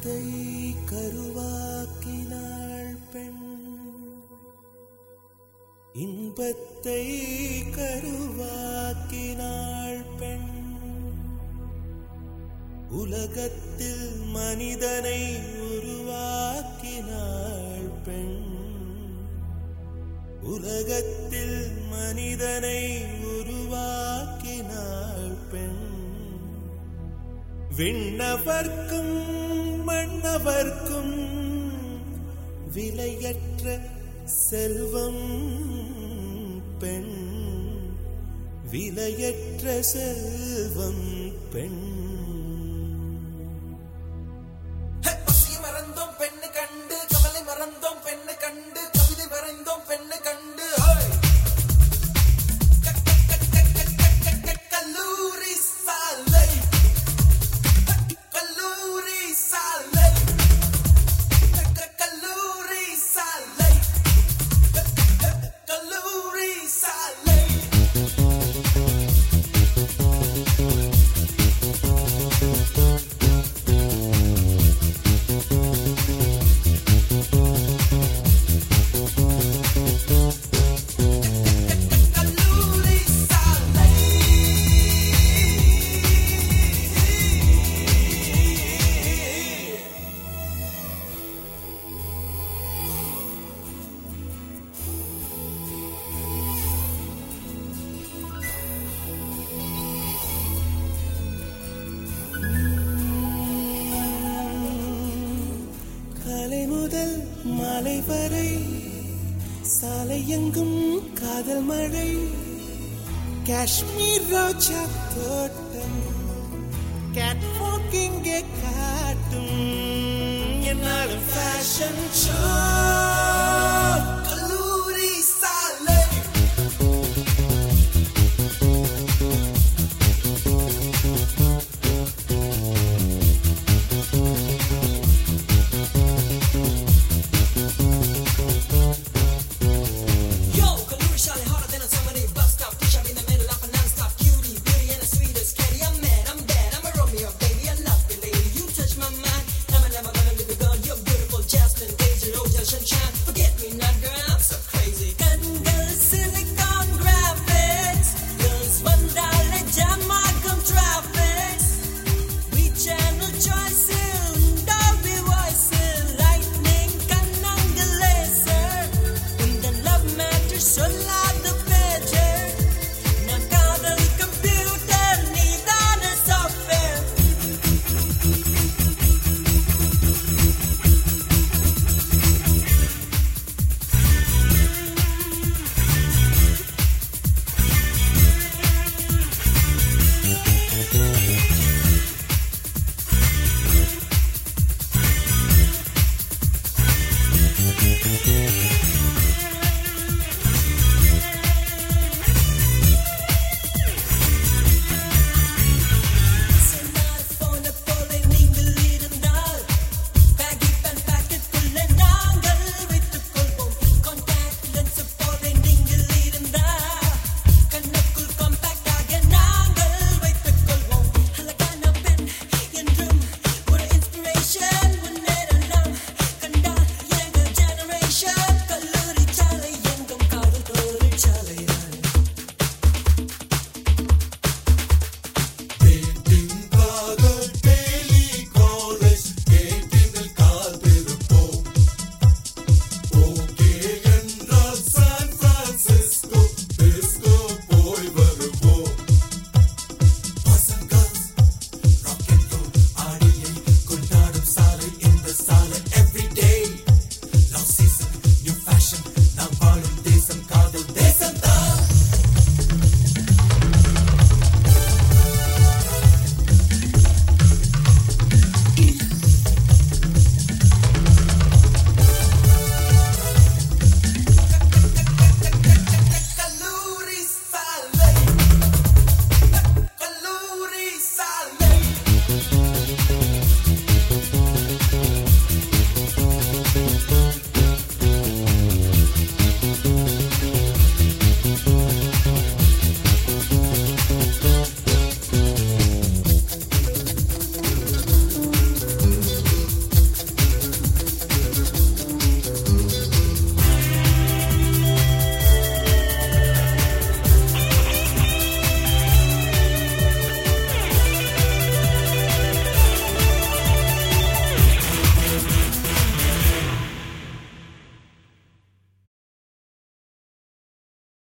இன்பத்தை கருவாக்கினாள் பெண் இன்பத்தை கருவாக்கினாள் பெண் உலகத்தில் மனிதனை உருவாக்கினாள் பெண் உலகத்தில் மனிதனை உருவாக்கினாள் பெண் விண்ணவர்க்கும் மன்னவர்க்கும் விலையற்ற செல்வம் பெண் விலையற்ற செல்வம் பெண் பசி மறந்தோம் பெண்ணு கண்டு கவலை மறந்தோம் பெண்ணு கண்டு கவிதை வரைந்தோம் பெண்ணு கண்டு ஹோய்! க- க- க- க- க- க- க- க- கல்லூரி சாலை கல்லூரி சாலை க- க- கல்லூரி சாலை க- க- கல்லூரி சாலை கல்லூரி சாலை காலை முதல் மாலை வரை சாலை எங்கும் காதல் மழை காஷ்மீர் ரோஜா தோட்டம் கேட் வாக்கிங்கே காட்டும் என்னாலும் ஃபேஷன் ஷோ